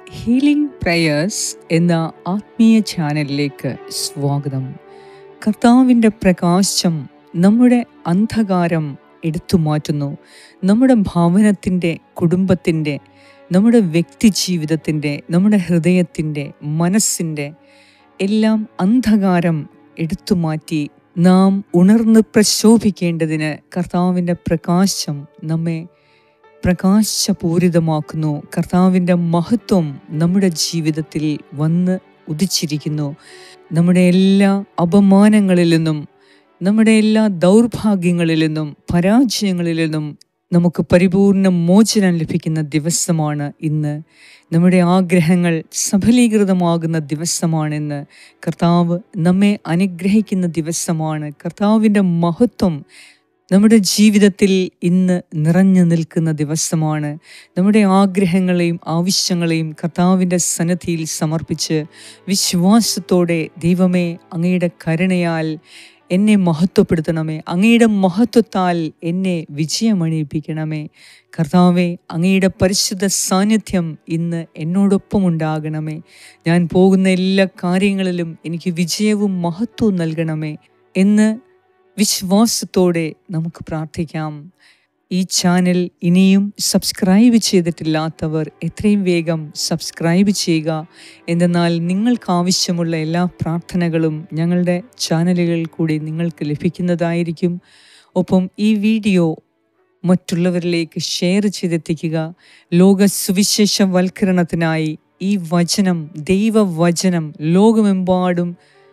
healing prayers എന്ന ആത്മീയ ചാനലിലേക്ക് സ്വാഗതം കർത്താവിൻ്റെ പ്രകാശം നമ്മുടെ അന്ധകാരം എടുത്തു മാറ്റുന്നു നമ്മുടെ ഭവനത്തിൻ്റെ കുടുംബത്തിൻ്റെ നമ്മുടെ വ്യക്തി ജീവിതത്തിൻ്റെ നമ്മുടെ ഹൃദയത്തിൻ്റെ മനസ്സിൻ്റെ എല്ലാം അന്ധകാരം എടുത്തു മാറ്റി നാം ഉണർന്ന് പ്രശോഭിക്കേണ്ടതിന് കർത്താവിൻ്റെ പ്രകാശം നമ്മെ പ്രകാശപൂരിതമാക്കുന്നു കർത്താവിൻ്റെ മഹത്വം നമ്മുടെ ജീവിതത്തിൽ വന്ന് ഉദിച്ചിരിക്കുന്നു നമ്മുടെ എല്ലാ അപമാനങ്ങളിൽ നിന്നും നമ്മുടെ എല്ലാ ദൗർഭാഗ്യങ്ങളിൽ നിന്നും പരാജയങ്ങളിൽ നിന്നും നമുക്ക് പരിപൂർണ മോചനം ലഭിക്കുന്ന ദിവസമാണ് ഇന്ന് നമ്മുടെ ആഗ്രഹങ്ങൾ സഫലീകൃതമാകുന്ന ദിവസമാണിന്ന് കർത്താവ് നമ്മെ അനുഗ്രഹിക്കുന്ന ദിവസമാണ് കർത്താവിൻ്റെ മഹത്വം നമ്മുടെ ജീവിതത്തിൽ ഇന്ന് നിറഞ്ഞു നിൽക്കുന്ന ദിവസമാണ് നമ്മുടെ ആഗ്രഹങ്ങളെയും ആവശ്യങ്ങളെയും കർത്താവിൻ്റെ സന്നദ്ധിയിൽ സമർപ്പിച്ച് വിശ്വാസത്തോടെ ദൈവമേ അങ്ങയുടെ കരുണയാൽ എന്നെ മഹത്വപ്പെടുത്തണമേ അങ്ങയുടെ മഹത്വത്താൽ എന്നെ വിജയമണിയിപ്പിക്കണമേ കർത്താവെ അങ്ങയുടെ പരിശുദ്ധ സാന്നിധ്യം ഇന്ന് എന്നോടൊപ്പം ഉണ്ടാകണമേ ഞാൻ പോകുന്ന എല്ലാ കാര്യങ്ങളിലും എനിക്ക് വിജയവും മഹത്വവും നൽകണമേ എന്ന് വിശ്വാസത്തോടെ നമുക്ക് പ്രാർത്ഥിക്കാം ഈ ചാനൽ ഇനിയും സബ്സ്ക്രൈബ് ചെയ്തിട്ടില്ലാത്തവർ എത്രയും വേഗം സബ്സ്ക്രൈബ് ചെയ്യുക എന്തെന്നാൽ നിങ്ങൾക്ക് ആവശ്യമുള്ള എല്ലാ പ്രാർത്ഥനകളും ഞങ്ങളുടെ ചാനലുകളിൽ കൂടി നിങ്ങൾക്ക് ലഭിക്കുന്നതായിരിക്കും ഒപ്പം ഈ വീഡിയോ മറ്റുള്ളവരിലേക്ക് ഷെയർ ചെയ്തെത്തിക്കുക ലോക സുവിശേഷവൽക്കരണത്തിനായി ഈ വചനം ദൈവവചനം ലോകമെമ്പാടും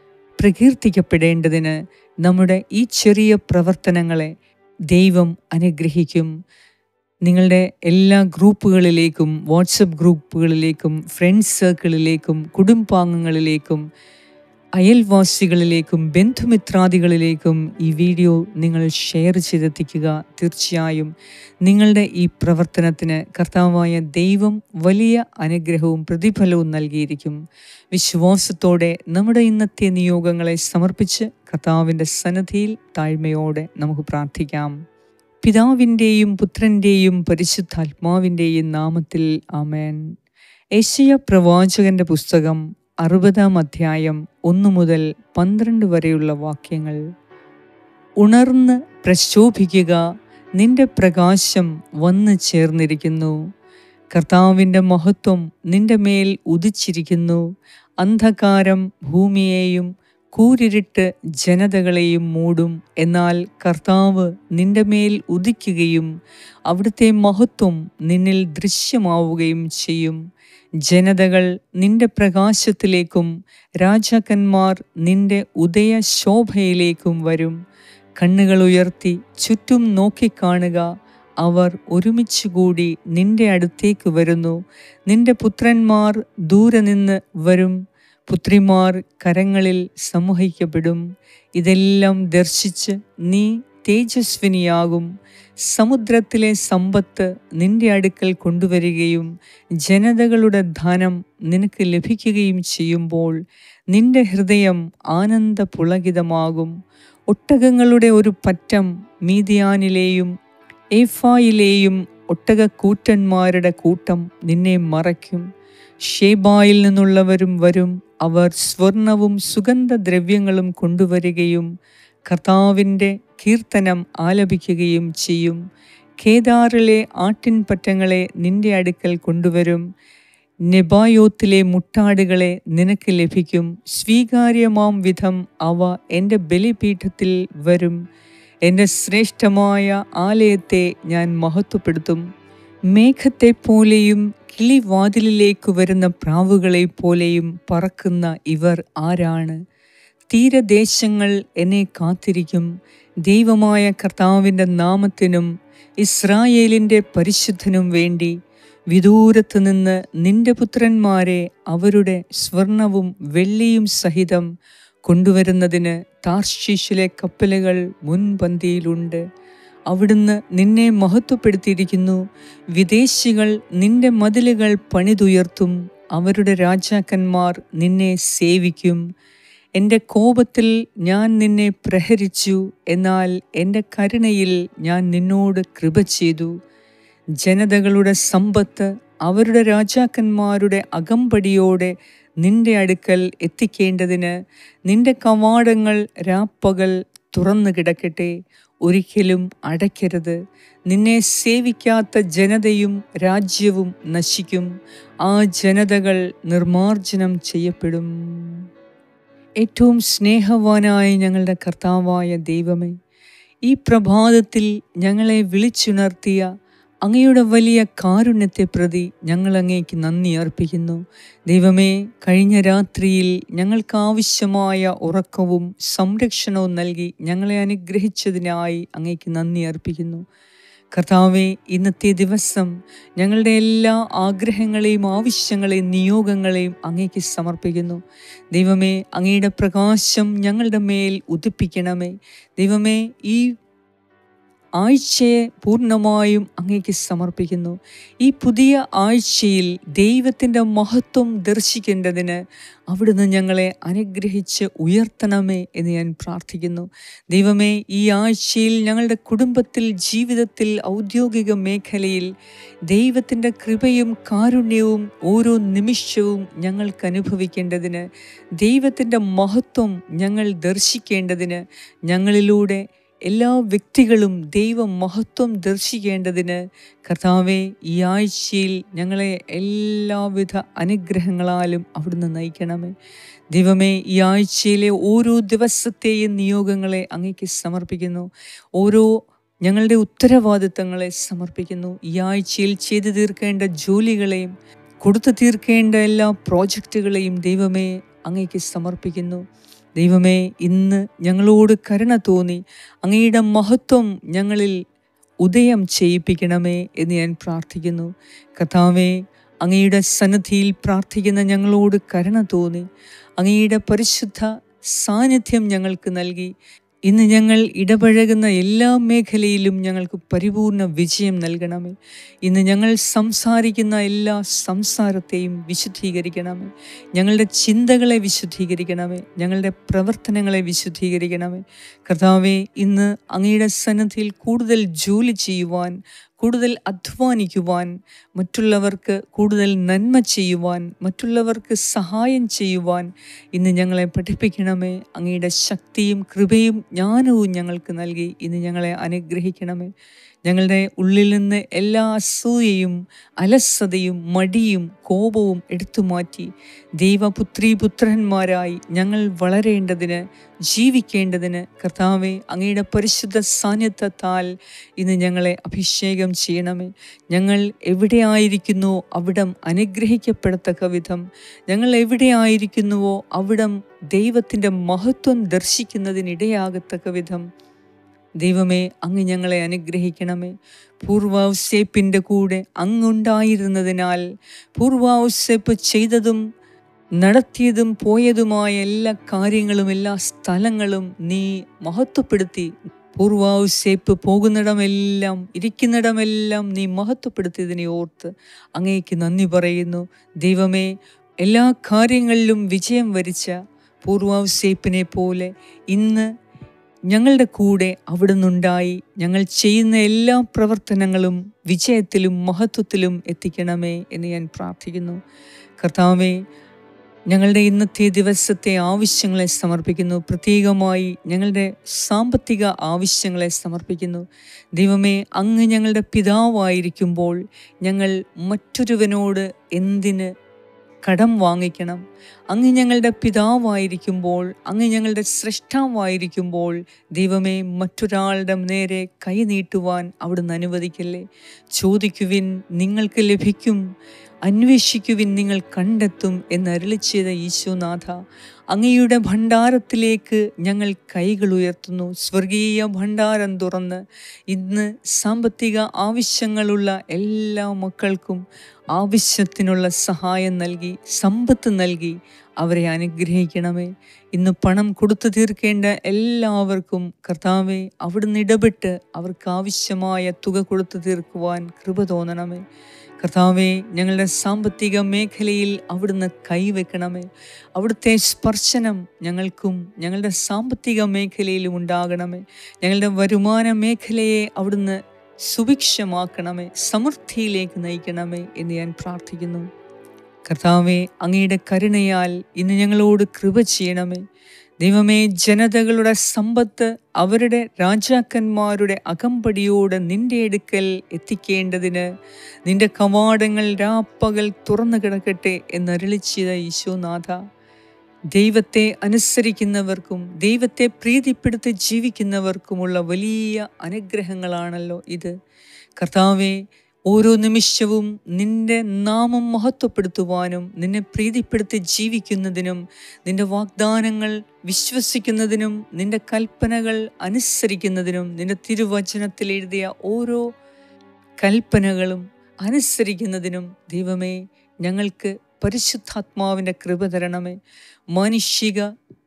പ്രകീർത്തിക്കപ്പെടേണ്ടതിന് നമ്മുടെ ഈ ചെറിയ പ്രവർത്തനങ്ങളെ ദൈവം അനുഗ്രഹിക്കും നിങ്ങളുടെ എല്ലാ ഗ്രൂപ്പുകളിലേക്കും വാട്സപ്പ് ഗ്രൂപ്പുകളിലേക്കും ഫ്രണ്ട്സ് സർക്കിളിലേക്കും കുടുംബാംഗങ്ങളിലേക്കും അയൽവാസികളിലേക്കും ബന്ധുമിത്രാദികളിലേക്കും ഈ വീഡിയോ നിങ്ങൾ ഷെയർ ചെയ്തെത്തിക്കുക തീർച്ചയായും നിങ്ങളുടെ ഈ പ്രവർത്തനത്തിന് കർത്താവായ ദൈവം വലിയ അനുഗ്രഹവും പ്രതിഫലവും നൽകിയിരിക്കും വിശ്വാസത്തോടെ നമ്മുടെ ഇന്നത്തെ നിയോഗങ്ങളെ സമർപ്പിച്ച് കർത്താവിൻ്റെ സന്നദ്ധിയിൽ താഴ്മയോടെ നമുക്ക് പ്രാർത്ഥിക്കാം പിതാവിൻ്റെയും പുത്രൻ്റെയും പരിശുദ്ധാത്മാവിൻ്റെയും നാമത്തിൽ ആമേൻ ഏഷ്യ പ്രവാചകന്റെ പുസ്തകം അറുപതാം അധ്യായം ഒന്നു മുതൽ പന്ത്രണ്ട് വരെയുള്ള വാക്യങ്ങൾ ഉണർന്ന് പ്രശോഭിക്കുക നിന്റെ പ്രകാശം വന്നു ചേർന്നിരിക്കുന്നു കർത്താവിൻ്റെ മഹത്വം നിന്റെ മേൽ ഉദിച്ചിരിക്കുന്നു അന്ധകാരം ഭൂമിയെയും കൂരിരുട്ട് ജനതകളെയും മൂടും എന്നാൽ കർത്താവ് നിന്റെ മേൽ ഉദിക്കുകയും അവിടുത്തെ മഹത്വം നിന്നിൽ ദൃശ്യമാവുകയും ചെയ്യും ജനതകൾ നിന്റെ പ്രകാശത്തിലേക്കും രാജാക്കന്മാർ നിന്റെ ഉദയ ശോഭയിലേക്കും വരും കണ്ണുകൾ ഉയർത്തി ചുറ്റും നോക്കിക്കാണുക അവർ ഒരുമിച്ച് കൂടി നിന്റെ അടുത്തേക്ക് വരുന്നു നിന്റെ പുത്രന്മാർ ദൂരെ നിന്ന് വരും പുത്രിമാർ കരങ്ങളിൽ സമൂഹിക്കപ്പെടും ഇതെല്ലാം ദർശിച്ച് നീ തേജസ്വിനിയാകും സമുദ്രത്തിലെ സമ്പത്ത് നിന്റെ അടുക്കൽ കൊണ്ടുവരികയും ജനതകളുടെ ധനം നിനക്ക് ലഭിക്കുകയും ചെയ്യുമ്പോൾ നിന്റെ ഹൃദയം ആനന്ദ പുളകിതമാകും ഒട്ടകങ്ങളുടെ ഒരു പറ്റം മീതിയാനിലെയും ഏഫായിലെയും ഒട്ടകക്കൂറ്റന്മാരുടെ കൂട്ടം നിന്നെ മറയ്ക്കും ഷേബായിൽ നിന്നുള്ളവരും വരും അവർ സ്വർണവും സുഗന്ധദ്രവ്യങ്ങളും കൊണ്ടുവരികയും കർത്താവിൻ്റെ കീർത്തനം ആലപിക്കുകയും ചെയ്യും കേദാറിലെ ആട്ടിൻപറ്റങ്ങളെ നിന്റെ അടുക്കൽ കൊണ്ടുവരും നെബായോത്തിലെ മുട്ടാടുകളെ നിനക്ക് ലഭിക്കും സ്വീകാര്യമാം വിധം അവ എൻ്റെ ബലിപീഠത്തിൽ വരും എൻ്റെ ശ്രേഷ്ഠമായ ആലയത്തെ ഞാൻ മഹത്വപ്പെടുത്തും മേഘത്തെപ്പോലെയും കിളിവാതിലിലേക്ക് വരുന്ന പ്രാവുകളെ പോലെയും പറക്കുന്ന ഇവർ ആരാണ് തീരദേശങ്ങൾ എന്നെ കാത്തിരിക്കും ദൈവമായ കർത്താവിൻ്റെ നാമത്തിനും ഇസ്രായേലിൻ്റെ പരിശുദ്ധനും വേണ്ടി വിദൂരത്ത് നിന്ന് നിന്റെ പുത്രന്മാരെ അവരുടെ സ്വർണവും വെള്ളിയും സഹിതം കൊണ്ടുവരുന്നതിന് താർഷീഷിലെ കപ്പലുകൾ മുൻപന്തിയിലുണ്ട് അവിടുന്ന് നിന്നെ മഹത്വപ്പെടുത്തിയിരിക്കുന്നു വിദേശികൾ നിന്റെ മതിലുകൾ പണിതുയർത്തും അവരുടെ രാജാക്കന്മാർ നിന്നെ സേവിക്കും എൻ്റെ കോപത്തിൽ ഞാൻ നിന്നെ പ്രഹരിച്ചു എന്നാൽ എൻ്റെ കരുണയിൽ ഞാൻ നിന്നോട് കൃപ ചെയ്തു ജനതകളുടെ സമ്പത്ത് അവരുടെ രാജാക്കന്മാരുടെ അകമ്പടിയോടെ നിന്റെ അടുക്കൽ എത്തിക്കേണ്ടതിന് നിന്റെ കവാടങ്ങൾ രാപ്പകൽ തുറന്നു കിടക്കട്ടെ ഒരിക്കലും അടയ്ക്കരുത് നിന്നെ സേവിക്കാത്ത ജനതയും രാജ്യവും നശിക്കും ആ ജനതകൾ നിർമാർജനം ചെയ്യപ്പെടും ഏറ്റവും സ്നേഹവാനായ ഞങ്ങളുടെ കർത്താവായ ദൈവമേ ഈ പ്രഭാതത്തിൽ ഞങ്ങളെ വിളിച്ചുണർത്തിയ അങ്ങയുടെ വലിയ കാരുണ്യത്തെ പ്രതി ഞങ്ങൾ അങ്ങേക്ക് നന്ദി അർപ്പിക്കുന്നു ദൈവമേ കഴിഞ്ഞ രാത്രിയിൽ ഞങ്ങൾക്ക് ആവശ്യമായ ഉറക്കവും സംരക്ഷണവും നൽകി ഞങ്ങളെ അനുഗ്രഹിച്ചതിനായി അങ്ങേക്ക് നന്ദി അർപ്പിക്കുന്നു കർത്താവെ ഇന്നത്തെ ദിവസം ഞങ്ങളുടെ എല്ലാ ആഗ്രഹങ്ങളെയും ആവശ്യങ്ങളെയും നിയോഗങ്ങളെയും അങ്ങേക്ക് സമർപ്പിക്കുന്നു ദൈവമേ അങ്ങയുടെ പ്രകാശം ഞങ്ങളുടെ മേൽ ഉദിപ്പിക്കണമേ ദൈവമേ ഈ ആഴ്ചയെ പൂർണ്ണമായും അങ്ങേക്ക് സമർപ്പിക്കുന്നു ഈ പുതിയ ആഴ്ചയിൽ ദൈവത്തിൻ്റെ മഹത്വം ദർശിക്കേണ്ടതിന് അവിടുന്ന് ഞങ്ങളെ അനുഗ്രഹിച്ച് ഉയർത്തണമേ എന്ന് ഞാൻ പ്രാർത്ഥിക്കുന്നു ദൈവമേ ഈ ആഴ്ചയിൽ ഞങ്ങളുടെ കുടുംബത്തിൽ ജീവിതത്തിൽ ഔദ്യോഗിക മേഖലയിൽ ദൈവത്തിൻ്റെ കൃപയും കാരുണ്യവും ഓരോ നിമിഷവും ഞങ്ങൾക്ക് അനുഭവിക്കേണ്ടതിന് ദൈവത്തിൻ്റെ മഹത്വം ഞങ്ങൾ ദർശിക്കേണ്ടതിന് ഞങ്ങളിലൂടെ എല്ലാ വ്യക്തികളും ദൈവ മഹത്വം ദർശിക്കേണ്ടതിന് കർത്താവെ ഈ ആഴ്ചയിൽ ഞങ്ങളെ എല്ലാവിധ അനുഗ്രഹങ്ങളാലും അവിടുന്ന് നയിക്കണമേ ദൈവമേ ഈ ആഴ്ചയിലെ ഓരോ ദിവസത്തെയും നിയോഗങ്ങളെ അങ്ങേക്ക് സമർപ്പിക്കുന്നു ഓരോ ഞങ്ങളുടെ ഉത്തരവാദിത്തങ്ങളെ സമർപ്പിക്കുന്നു ഈ ആഴ്ചയിൽ ചെയ്തു തീർക്കേണ്ട ജോലികളെയും കൊടുത്തു തീർക്കേണ്ട എല്ലാ പ്രോജക്റ്റുകളെയും ദൈവമേ അങ്ങേക്ക് സമർപ്പിക്കുന്നു ദൈവമേ ഇന്ന് ഞങ്ങളോട് കരുണ തോന്നി അങ്ങയുടെ മഹത്വം ഞങ്ങളിൽ ഉദയം ചെയ്യിപ്പിക്കണമേ എന്ന് ഞാൻ പ്രാർത്ഥിക്കുന്നു കഥാവേ അങ്ങയുടെ സന്നദ്ധിയിൽ പ്രാർത്ഥിക്കുന്ന ഞങ്ങളോട് കരുണ തോന്നി അങ്ങയുടെ പരിശുദ്ധ സാന്നിധ്യം ഞങ്ങൾക്ക് നൽകി ഇന്ന് ഞങ്ങൾ ഇടപഴകുന്ന എല്ലാ മേഖലയിലും ഞങ്ങൾക്ക് പരിപൂർണ വിജയം നൽകണമേ ഇന്ന് ഞങ്ങൾ സംസാരിക്കുന്ന എല്ലാ സംസാരത്തെയും വിശുദ്ധീകരിക്കണമേ ഞങ്ങളുടെ ചിന്തകളെ വിശുദ്ധീകരിക്കണമേ ഞങ്ങളുടെ പ്രവർത്തനങ്ങളെ വിശുദ്ധീകരിക്കണമേ കർത്താവെ ഇന്ന് അങ്ങയുടെ സന്നദ്ധിയിൽ കൂടുതൽ ജോലി ചെയ്യുവാൻ കൂടുതൽ അധ്വാനിക്കുവാൻ മറ്റുള്ളവർക്ക് കൂടുതൽ നന്മ ചെയ്യുവാൻ മറ്റുള്ളവർക്ക് സഹായം ചെയ്യുവാൻ ഇന്ന് ഞങ്ങളെ പഠിപ്പിക്കണമേ അങ്ങയുടെ ശക്തിയും കൃപയും ജ്ഞാനവും ഞങ്ങൾക്ക് നൽകി ഇന്ന് ഞങ്ങളെ അനുഗ്രഹിക്കണമേ ഞങ്ങളുടെ ഉള്ളിൽ നിന്ന് എല്ലാ അസൂയയും അലസതയും മടിയും കോപവും എടുത്തു മാറ്റി ദൈവപുത്രി പുത്രന്മാരായി ഞങ്ങൾ വളരേണ്ടതിന് ജീവിക്കേണ്ടതിന് കർത്താവെ അങ്ങയുടെ പരിശുദ്ധ സാന്നിധ്യത്താൽ ഇന്ന് ഞങ്ങളെ അഭിഷേകം ചെയ്യണമേ ഞങ്ങൾ എവിടെയായിരിക്കുന്നുവോ അവിടം അനുഗ്രഹിക്കപ്പെടത്തക്ക വിധം ഞങ്ങൾ എവിടെയായിരിക്കുന്നുവോ അവിടം ദൈവത്തിൻ്റെ മഹത്വം ദർശിക്കുന്നതിനിടയാകത്തക്ക വിധം ദൈവമേ അങ്ങ് ഞങ്ങളെ അനുഗ്രഹിക്കണമേ പൂർവാവസേപ്പിൻ്റെ കൂടെ അങ്ങുണ്ടായിരുന്നതിനാൽ പൂർവാവസേപ്പ് ചെയ്തതും നടത്തിയതും പോയതുമായ എല്ലാ കാര്യങ്ങളും എല്ലാ സ്ഥലങ്ങളും നീ മഹത്വപ്പെടുത്തി പൂർവാവസേപ്പ് പോകുന്നിടമെല്ലാം ഇരിക്കുന്നിടമെല്ലാം നീ മഹത്വപ്പെടുത്തിയതിനെ ഓർത്ത് അങ്ങേക്ക് നന്ദി പറയുന്നു ദൈവമേ എല്ലാ കാര്യങ്ങളിലും വിജയം വരിച്ച പൂർവാവസേപ്പിനെ പോലെ ഇന്ന് ഞങ്ങളുടെ കൂടെ അവിടുന്നുണ്ടായി ഞങ്ങൾ ചെയ്യുന്ന എല്ലാ പ്രവർത്തനങ്ങളും വിജയത്തിലും മഹത്വത്തിലും എത്തിക്കണമേ എന്ന് ഞാൻ പ്രാർത്ഥിക്കുന്നു കർത്താവെ ഞങ്ങളുടെ ഇന്നത്തെ ദിവസത്തെ ആവശ്യങ്ങളെ സമർപ്പിക്കുന്നു പ്രത്യേകമായി ഞങ്ങളുടെ സാമ്പത്തിക ആവശ്യങ്ങളെ സമർപ്പിക്കുന്നു ദൈവമേ അങ്ങ് ഞങ്ങളുടെ പിതാവായിരിക്കുമ്പോൾ ഞങ്ങൾ മറ്റൊരുവനോട് എന്തിന് കടം വാങ്ങിക്കണം അങ്ങ് ഞങ്ങളുടെ പിതാവായിരിക്കുമ്പോൾ അങ്ങ് ഞങ്ങളുടെ സൃഷ്ടാവായിരിക്കുമ്പോൾ ദൈവമേ മറ്റൊരാളുടെ നേരെ കൈ നീട്ടുവാൻ അവിടുന്ന് അനുവദിക്കല്ലേ ചോദിക്കുവിൻ നിങ്ങൾക്ക് ലഭിക്കും അന്വേഷിക്കുവിൻ നിങ്ങൾ കണ്ടെത്തും എന്ന് അരുളി ചെയ്ത ഈശോനാഥ അങ്ങയുടെ ഭണ്ഡാരത്തിലേക്ക് ഞങ്ങൾ കൈകൾ ഉയർത്തുന്നു സ്വർഗീയ ഭണ്ഡാരം തുറന്ന് ഇന്ന് സാമ്പത്തിക ആവശ്യങ്ങളുള്ള എല്ലാ മക്കൾക്കും ആവശ്യത്തിനുള്ള സഹായം നൽകി സമ്പത്ത് നൽകി അവരെ അനുഗ്രഹിക്കണമേ ഇന്ന് പണം കൊടുത്തു തീർക്കേണ്ട എല്ലാവർക്കും കർത്താവെ അവിടുന്ന് ഇടപെട്ട് അവർക്ക് ആവശ്യമായ തുക കൊടുത്തു തീർക്കുവാൻ കൃപ തോന്നണമേ കർത്താവെ ഞങ്ങളുടെ സാമ്പത്തിക മേഖലയിൽ അവിടുന്ന് കൈവെക്കണമേ അവിടുത്തെ സ്പർശനം ഞങ്ങൾക്കും ഞങ്ങളുടെ സാമ്പത്തിക മേഖലയിലും ഉണ്ടാകണമേ ഞങ്ങളുടെ വരുമാന മേഖലയെ അവിടുന്ന് സുഭിക്ഷമാക്കണമേ സമൃദ്ധിയിലേക്ക് നയിക്കണമേ എന്ന് ഞാൻ പ്രാർത്ഥിക്കുന്നു കർത്താവെ അങ്ങയുടെ കരുണയാൽ ഇന്ന് ഞങ്ങളോട് കൃപ ചെയ്യണമേ ദൈവമേ ജനതകളുടെ സമ്പത്ത് അവരുടെ രാജാക്കന്മാരുടെ അകമ്പടിയോട് നിന്റെ അടുക്കൽ എത്തിക്കേണ്ടതിന് നിന്റെ കവാടങ്ങൾ രാപ്പകൽ തുറന്നു കിടക്കട്ടെ എന്നരുളിച്ചത് ഈശോനാഥ ദൈവത്തെ അനുസരിക്കുന്നവർക്കും ദൈവത്തെ പ്രീതിപ്പെടുത്തി ജീവിക്കുന്നവർക്കുമുള്ള വലിയ അനുഗ്രഹങ്ങളാണല്ലോ ഇത് കർത്താവെ ഓരോ നിമിഷവും നിന്റെ നാമം മഹത്വപ്പെടുത്തുവാനും നിന്നെ പ്രീതിപ്പെടുത്തി ജീവിക്കുന്നതിനും നിന്റെ വാഗ്ദാനങ്ങൾ വിശ്വസിക്കുന്നതിനും നിന്റെ കൽപ്പനകൾ അനുസരിക്കുന്നതിനും നിന്റെ തിരുവചനത്തിൽ എഴുതിയ ഓരോ കൽപ്പനകളും അനുസരിക്കുന്നതിനും ദൈവമേ ഞങ്ങൾക്ക് പരിശുദ്ധാത്മാവിൻ്റെ കൃപ തരണമേ മാനുഷിക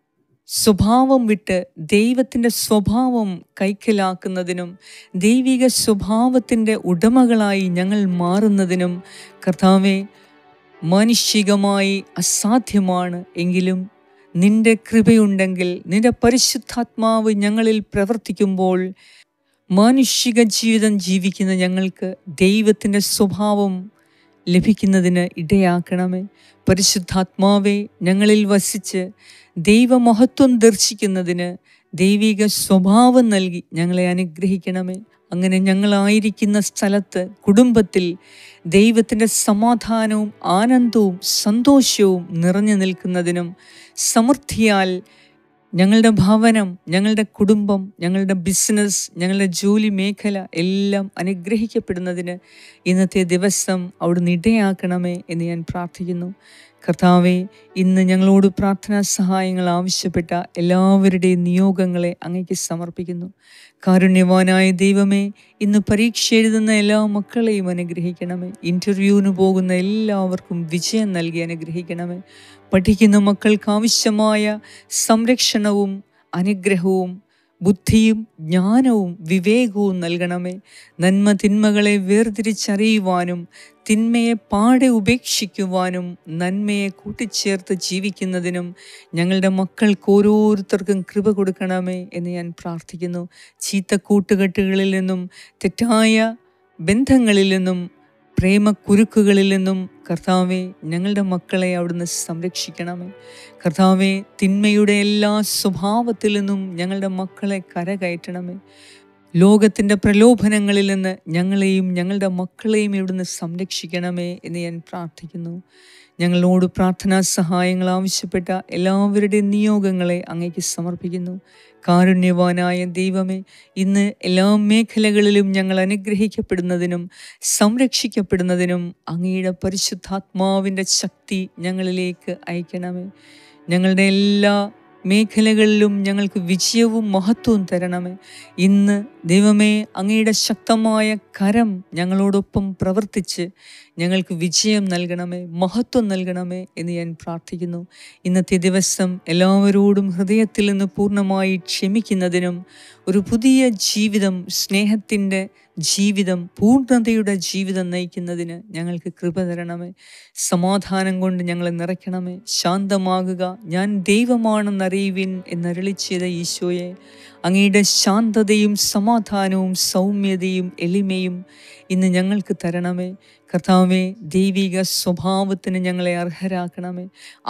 സ്വഭാവം വിട്ട് ദൈവത്തിൻ്റെ സ്വഭാവം കൈക്കലാക്കുന്നതിനും ദൈവിക സ്വഭാവത്തിൻ്റെ ഉടമകളായി ഞങ്ങൾ മാറുന്നതിനും കർത്താവെ മാനുഷികമായി അസാധ്യമാണ് എങ്കിലും നിന്റെ കൃപയുണ്ടെങ്കിൽ നിന്റെ പരിശുദ്ധാത്മാവ് ഞങ്ങളിൽ പ്രവർത്തിക്കുമ്പോൾ മാനുഷിക ജീവിതം ജീവിക്കുന്ന ഞങ്ങൾക്ക് ദൈവത്തിൻ്റെ സ്വഭാവം ലഭിക്കുന്നതിന് ഇടയാക്കണമേ പരിശുദ്ധാത്മാവെ ഞങ്ങളിൽ വസിച്ച് ദൈവമഹത്വം ദർശിക്കുന്നതിന് ദൈവിക സ്വഭാവം നൽകി ഞങ്ങളെ അനുഗ്രഹിക്കണമേ അങ്ങനെ ഞങ്ങളായിരിക്കുന്ന സ്ഥലത്ത് കുടുംബത്തിൽ ദൈവത്തിൻ്റെ സമാധാനവും ആനന്ദവും സന്തോഷവും നിറഞ്ഞു നിൽക്കുന്നതിനും സമൃദ്ധിയാൽ ഞങ്ങളുടെ ഭവനം ഞങ്ങളുടെ കുടുംബം ഞങ്ങളുടെ ബിസിനസ് ഞങ്ങളുടെ ജോലി മേഖല എല്ലാം അനുഗ്രഹിക്കപ്പെടുന്നതിന് ഇന്നത്തെ ദിവസം അവിടുന്ന് ഇടയാക്കണമേ എന്ന് ഞാൻ പ്രാർത്ഥിക്കുന്നു കർത്താവെ ഇന്ന് ഞങ്ങളോട് പ്രാർത്ഥനാ സഹായങ്ങൾ ആവശ്യപ്പെട്ട എല്ലാവരുടെയും നിയോഗങ്ങളെ അങ്ങേക്ക് സമർപ്പിക്കുന്നു കാരുണ്യവാനായ ദൈവമേ ഇന്ന് പരീക്ഷ എഴുതുന്ന എല്ലാ മക്കളെയും അനുഗ്രഹിക്കണമേ ഇൻ്റർവ്യൂവിന് പോകുന്ന എല്ലാവർക്കും വിജയം നൽകി അനുഗ്രഹിക്കണമേ പഠിക്കുന്ന മക്കൾക്ക് ആവശ്യമായ സംരക്ഷണവും അനുഗ്രഹവും ബുദ്ധിയും ജ്ഞാനവും വിവേകവും നൽകണമേ നന്മ തിന്മകളെ വേർതിരിച്ചറിയുവാനും തിന്മയെ പാടെ ഉപേക്ഷിക്കുവാനും നന്മയെ കൂട്ടിച്ചേർത്ത് ജീവിക്കുന്നതിനും ഞങ്ങളുടെ മക്കൾക്ക് ഓരോരുത്തർക്കും കൃപ കൊടുക്കണമേ എന്ന് ഞാൻ പ്രാർത്ഥിക്കുന്നു ചീത്ത കൂട്ടുകെട്ടുകളിൽ നിന്നും തെറ്റായ ബന്ധങ്ങളിൽ നിന്നും പ്രേമക്കുരുക്കുകളിൽ നിന്നും കർത്താവെ ഞങ്ങളുടെ മക്കളെ അവിടുന്ന് സംരക്ഷിക്കണമേ കർത്താവെ തിന്മയുടെ എല്ലാ സ്വഭാവത്തിൽ നിന്നും ഞങ്ങളുടെ മക്കളെ കരകയറ്റണമേ ലോകത്തിൻ്റെ പ്രലോഭനങ്ങളിൽ നിന്ന് ഞങ്ങളെയും ഞങ്ങളുടെ മക്കളെയും ഇവിടുന്ന് സംരക്ഷിക്കണമേ എന്ന് ഞാൻ പ്രാർത്ഥിക്കുന്നു ഞങ്ങളോട് പ്രാർത്ഥനാ സഹായങ്ങൾ ആവശ്യപ്പെട്ട എല്ലാവരുടെയും നിയോഗങ്ങളെ അങ്ങേക്ക് സമർപ്പിക്കുന്നു കാരുണ്യവാനായ ദൈവമേ ഇന്ന് എല്ലാ മേഖലകളിലും ഞങ്ങൾ അനുഗ്രഹിക്കപ്പെടുന്നതിനും സംരക്ഷിക്കപ്പെടുന്നതിനും അങ്ങയുടെ പരിശുദ്ധാത്മാവിൻ്റെ ശക്തി ഞങ്ങളിലേക്ക് അയക്കണമേ ഞങ്ങളുടെ എല്ലാ മേഖലകളിലും ഞങ്ങൾക്ക് വിജയവും മഹത്വവും തരണമേ ഇന്ന് ദൈവമേ അങ്ങയുടെ ശക്തമായ കരം ഞങ്ങളോടൊപ്പം പ്രവർത്തിച്ച് ഞങ്ങൾക്ക് വിജയം നൽകണമേ മഹത്വം നൽകണമേ എന്ന് ഞാൻ പ്രാർത്ഥിക്കുന്നു ഇന്നത്തെ ദിവസം എല്ലാവരോടും ഹൃദയത്തിൽ നിന്ന് പൂർണ്ണമായി ക്ഷമിക്കുന്നതിനും ഒരു പുതിയ ജീവിതം സ്നേഹത്തിൻ്റെ ജീവിതം പൂർണ്ണതയുടെ ജീവിതം നയിക്കുന്നതിന് ഞങ്ങൾക്ക് കൃപ തരണമേ സമാധാനം കൊണ്ട് ഞങ്ങളെ നിറയ്ക്കണമേ ശാന്തമാകുക ഞാൻ ദൈവമാണെന്നറിയുവിൻ എന്നരളി ചെയ്ത ഈശോയെ അങ്ങയുടെ ശാന്തതയും സമാധാനവും സൗമ്യതയും എളിമയും ഇന്ന് ഞങ്ങൾക്ക് തരണമേ കർത്താവെ ദൈവിക സ്വഭാവത്തിന് ഞങ്ങളെ അർഹരാക്കണമേ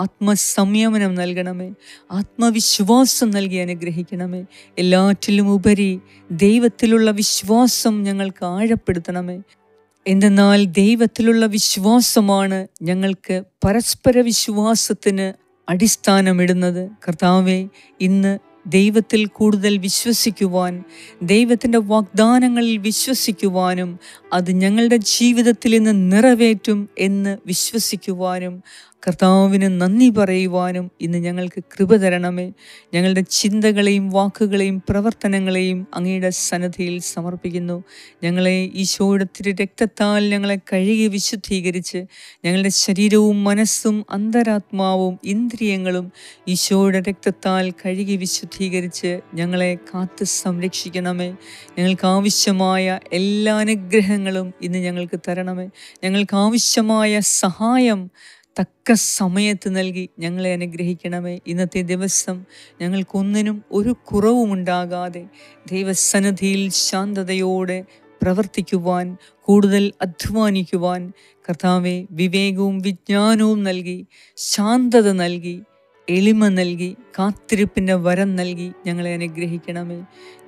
ആത്മസംയമനം നൽകണമേ ആത്മവിശ്വാസം നൽകി അനുഗ്രഹിക്കണമേ എല്ലാറ്റിലും ഉപരി ദൈവത്തിലുള്ള വിശ്വാസം ഞങ്ങൾക്ക് ആഴപ്പെടുത്തണമേ എന്തെന്നാൽ ദൈവത്തിലുള്ള വിശ്വാസമാണ് ഞങ്ങൾക്ക് പരസ്പര വിശ്വാസത്തിന് അടിസ്ഥാനമിടുന്നത് കർത്താവെ ഇന്ന് ദൈവത്തിൽ കൂടുതൽ വിശ്വസിക്കുവാൻ ദൈവത്തിൻ്റെ വാഗ്ദാനങ്ങളിൽ വിശ്വസിക്കുവാനും അത് ഞങ്ങളുടെ ജീവിതത്തിൽ ഇന്ന് നിറവേറ്റും എന്ന് വിശ്വസിക്കുവാനും കർത്താവിന് നന്ദി പറയുവാനും ഇന്ന് ഞങ്ങൾക്ക് കൃപ തരണമേ ഞങ്ങളുടെ ചിന്തകളെയും വാക്കുകളെയും പ്രവർത്തനങ്ങളെയും അങ്ങയുടെ സന്നദ്ധിയിൽ സമർപ്പിക്കുന്നു ഞങ്ങളെ ഈശോയുടെ തിരു രക്തത്താൽ ഞങ്ങളെ കഴുകി വിശുദ്ധീകരിച്ച് ഞങ്ങളുടെ ശരീരവും മനസ്സും അന്തരാത്മാവും ഇന്ദ്രിയങ്ങളും ഈശോയുടെ രക്തത്താൽ കഴുകി വിശുദ്ധീകരിച്ച് ഞങ്ങളെ കാത്ത് സംരക്ഷിക്കണമേ ഞങ്ങൾക്ക് ആവശ്യമായ എല്ലാ അനുഗ്രഹങ്ങളും ഇന്ന് ഞങ്ങൾക്ക് തരണമേ ഞങ്ങൾക്ക് ആവശ്യമായ സഹായം തക്ക സമയത്ത് നൽകി ഞങ്ങളെ അനുഗ്രഹിക്കണമേ ഇന്നത്തെ ദിവസം ഞങ്ങൾക്കൊന്നിനും ഒരു കുറവുമുണ്ടാകാതെ ദൈവസന്നിധിയിൽ ശാന്തതയോടെ പ്രവർത്തിക്കുവാൻ കൂടുതൽ അധ്വാനിക്കുവാൻ കർത്താവെ വിവേകവും വിജ്ഞാനവും നൽകി ശാന്തത നൽകി എളിമ നൽകി കാത്തിരിപ്പിൻ്റെ വരം നൽകി ഞങ്ങളെ അനുഗ്രഹിക്കണമേ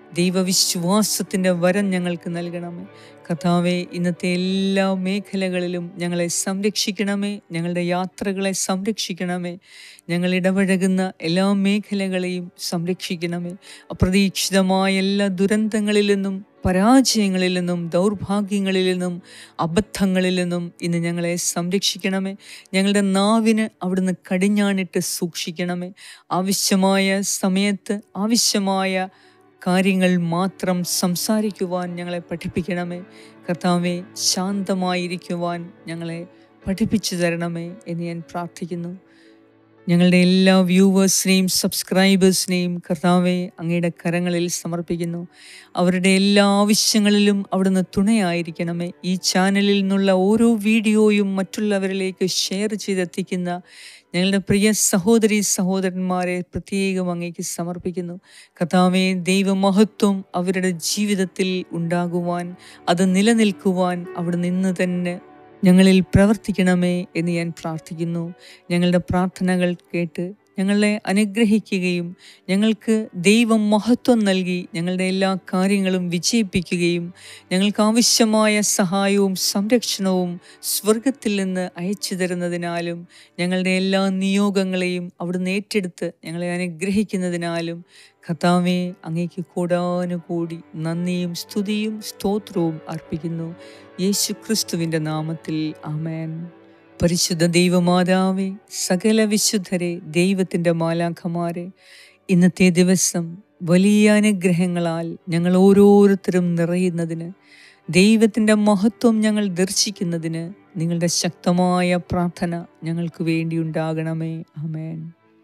ദൈവവിശ്വാസത്തിൻ്റെ വരം ഞങ്ങൾക്ക് നൽകണമേ കർത്താവെ ഇന്നത്തെ എല്ലാ മേഖലകളിലും ഞങ്ങളെ സംരക്ഷിക്കണമേ ഞങ്ങളുടെ യാത്രകളെ സംരക്ഷിക്കണമേ ഞങ്ങൾ ഇടപഴകുന്ന എല്ലാ മേഖലകളെയും സംരക്ഷിക്കണമേ അപ്രതീക്ഷിതമായ എല്ലാ ദുരന്തങ്ങളിൽ നിന്നും പരാജയങ്ങളിൽ നിന്നും ദൗർഭാഗ്യങ്ങളിൽ നിന്നും അബദ്ധങ്ങളിൽ നിന്നും ഇന്ന് ഞങ്ങളെ സംരക്ഷിക്കണമേ ഞങ്ങളുടെ നാവിന് അവിടുന്ന് കടിഞ്ഞാണിട്ട് സൂക്ഷിക്കണമേ ആവശ്യമായ സമയത്ത് ആവശ്യമായ കാര്യങ്ങൾ മാത്രം സംസാരിക്കുവാൻ ഞങ്ങളെ പഠിപ്പിക്കണമേ കർത്താവെ ശാന്തമായിരിക്കുവാൻ ഞങ്ങളെ പഠിപ്പിച്ചു തരണമേ എന്ന് ഞാൻ പ്രാർത്ഥിക്കുന്നു ഞങ്ങളുടെ എല്ലാ വ്യൂവേഴ്സിനെയും സബ്സ്ക്രൈബേഴ്സിനെയും കർത്താവെ അങ്ങയുടെ കരങ്ങളിൽ സമർപ്പിക്കുന്നു അവരുടെ എല്ലാ ആവശ്യങ്ങളിലും അവിടുന്ന് തുണയായിരിക്കണമേ ഈ ചാനലിൽ നിന്നുള്ള ഓരോ വീഡിയോയും മറ്റുള്ളവരിലേക്ക് ഷെയർ ചെയ്തെത്തിക്കുന്ന ഞങ്ങളുടെ പ്രിയ സഹോദരി സഹോദരന്മാരെ പ്രത്യേകം അങ്ങേക്ക് സമർപ്പിക്കുന്നു കർത്താവെ ദൈവമഹത്വം അവരുടെ ജീവിതത്തിൽ ഉണ്ടാകുവാൻ അത് നിലനിൽക്കുവാൻ അവിടെ നിന്ന് തന്നെ ഞങ്ങളിൽ പ്രവർത്തിക്കണമേ എന്ന് ഞാൻ പ്രാർത്ഥിക്കുന്നു ഞങ്ങളുടെ പ്രാർത്ഥനകൾ കേട്ട് ഞങ്ങളെ അനുഗ്രഹിക്കുകയും ഞങ്ങൾക്ക് ദൈവം മഹത്വം നൽകി ഞങ്ങളുടെ എല്ലാ കാര്യങ്ങളും വിജയിപ്പിക്കുകയും ഞങ്ങൾക്ക് ആവശ്യമായ സഹായവും സംരക്ഷണവും സ്വർഗത്തിൽ നിന്ന് അയച്ചു തരുന്നതിനാലും ഞങ്ങളുടെ എല്ലാ നിയോഗങ്ങളെയും അവിടുന്ന് ഏറ്റെടുത്ത് ഞങ്ങളെ അനുഗ്രഹിക്കുന്നതിനാലും കർത്താവെ അങ്ങേക്ക് കൂടാനുകൂടി നന്ദിയും സ്തുതിയും സ്തോത്രവും അർപ്പിക്കുന്നു യേശു ക്രിസ്തുവിൻ്റെ നാമത്തിൽ ആമേൻ പരിശുദ്ധ ദൈവമാതാവേ സകല വിശുദ്ധരെ ദൈവത്തിൻ്റെ മാലാഖമാരെ ഇന്നത്തെ ദിവസം വലിയ അനുഗ്രഹങ്ങളാൽ ഞങ്ങൾ ഓരോരുത്തരും നിറയുന്നതിന് ദൈവത്തിൻ്റെ മഹത്വം ഞങ്ങൾ ദർശിക്കുന്നതിന് നിങ്ങളുടെ ശക്തമായ പ്രാർത്ഥന ഞങ്ങൾക്ക് വേണ്ടി ഉണ്ടാകണമേ ആമേൻ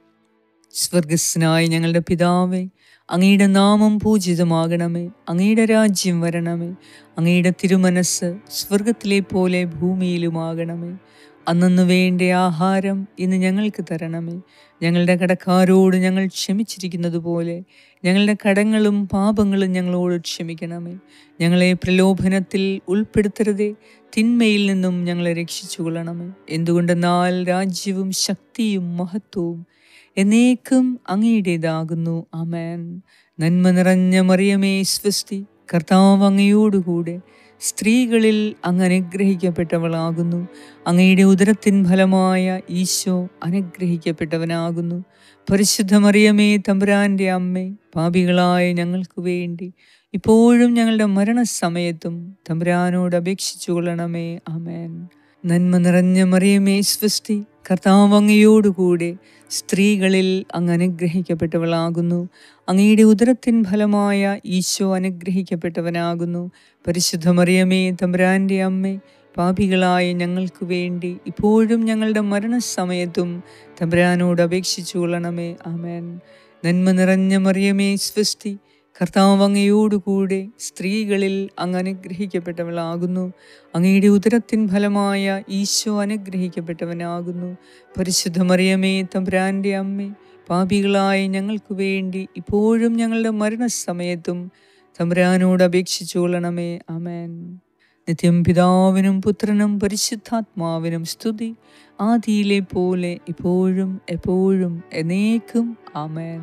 സ്വർഗസ്നായ ഞങ്ങളുടെ പിതാവേ അങ്ങയുടെ നാമം പൂജിതമാകണമേ അങ്ങയുടെ രാജ്യം വരണമേ അങ്ങയുടെ തിരുമനസ് സ്വർഗത്തിലെ പോലെ ഭൂമിയിലുമാകണമേ അന്നു വേണ്ട ആഹാരം ഇന്ന് ഞങ്ങൾക്ക് തരണമേ ഞങ്ങളുടെ കടക്കാരോട് ഞങ്ങൾ ക്ഷമിച്ചിരിക്കുന്നത് പോലെ ഞങ്ങളുടെ കടങ്ങളും പാപങ്ങളും ഞങ്ങളോട് ക്ഷമിക്കണമേ ഞങ്ങളെ പ്രലോഭനത്തിൽ ഉൾപ്പെടുത്തരുതേ തിന്മയിൽ നിന്നും ഞങ്ങളെ രക്ഷിച്ചു കൊള്ളണമേ എന്തുകൊണ്ടെന്നാൽ രാജ്യവും ശക്തിയും മഹത്വവും എന്നേക്കും അങ്ങയുടേതാകുന്നു അമേൻ നന്മ നിറഞ്ഞ മറിയമേ സ്വസ്തി കർത്താവ് അങ്ങയോടുകൂടെ സ്ത്രീകളിൽ അങ്ങ് അനുഗ്രഹിക്കപ്പെട്ടവളാകുന്നു അങ്ങയുടെ ഉദരത്തിൻ ഫലമായ ഈശോ അനുഗ്രഹിക്കപ്പെട്ടവനാകുന്നു പരിശുദ്ധ മറിയമേ തമ്പുരാൻ്റെ അമ്മേ പാപികളായ ഞങ്ങൾക്ക് വേണ്ടി ഇപ്പോഴും ഞങ്ങളുടെ മരണസമയത്തും തമ്പുരാനോട് അപേക്ഷിച്ചു കൊള്ളണമേ ആമേൻ നന്മ നിറഞ്ഞ മറിയമേ സ്വസ്തി കർത്താവ് അങ്ങയോടുകൂടെ സ്ത്രീകളിൽ അങ്ങ് അനുഗ്രഹിക്കപ്പെട്ടവളാകുന്നു അങ്ങയുടെ ഉദരത്തിൻ ഫലമായ ഈശോ അനുഗ്രഹിക്കപ്പെട്ടവനാകുന്നു പരിശുദ്ധ മറിയമേ തമ്പുരാൻ്റെ അമ്മേ പാപികളായ ഞങ്ങൾക്ക് വേണ്ടി ഇപ്പോഴും ഞങ്ങളുടെ മരണസമയത്തും തമ്പുരാനോട് അപേക്ഷിച്ചു കൊള്ളണമേ ആമേൻ നന്മ നിറഞ്ഞ മറിയമേ സ്വസ്തി കർത്താവ് അങ്ങയോടുകൂടെ സ്ത്രീകളിൽ അങ്ങ് അനുഗ്രഹിക്കപ്പെട്ടവളാകുന്നു അങ്ങയുടെ ഉദരത്തിൻ ഫലമായ ഈശോ അനുഗ്രഹിക്കപ്പെട്ടവനാകുന്നു പരിശുദ്ധ മറിയമേ തമ്പുരാൻ്റെ അമ്മേ പാപികളായ ഞങ്ങൾക്ക് വേണ്ടി ഇപ്പോഴും ഞങ്ങളുടെ മരണസമയത്തും തമ്പുരാനോട് അപേക്ഷിച്ചു കൊള്ളണമേ ആമേൻ നിത്യം പിതാവിനും പുത്രനും പരിശുദ്ധാത്മാവിനും സ്തുതി ആദിയിലെ പോലെ ഇപ്പോഴും എപ്പോഴും എന്നേക്കും ആമേൻ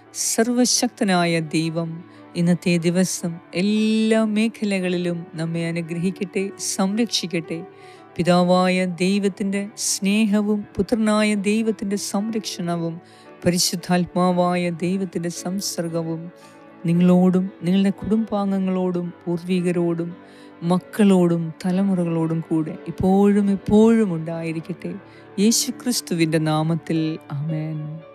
സർവശക്തനായ ദൈവം ഇന്നത്തെ ദിവസം എല്ലാ മേഖലകളിലും നമ്മെ അനുഗ്രഹിക്കട്ടെ സംരക്ഷിക്കട്ടെ പിതാവായ ദൈവത്തിൻ്റെ സ്നേഹവും പുത്രനായ ദൈവത്തിൻ്റെ സംരക്ഷണവും പരിശുദ്ധാത്മാവായ ദൈവത്തിൻ്റെ സംസർഗവും നിങ്ങളോടും നിങ്ങളുടെ കുടുംബാംഗങ്ങളോടും പൂർവികരോടും മക്കളോടും തലമുറകളോടും കൂടെ ഇപ്പോഴും എപ്പോഴും ഉണ്ടായിരിക്കട്ടെ യേശുക്രിസ്തുവിൻ്റെ നാമത്തിൽ ആമേൻ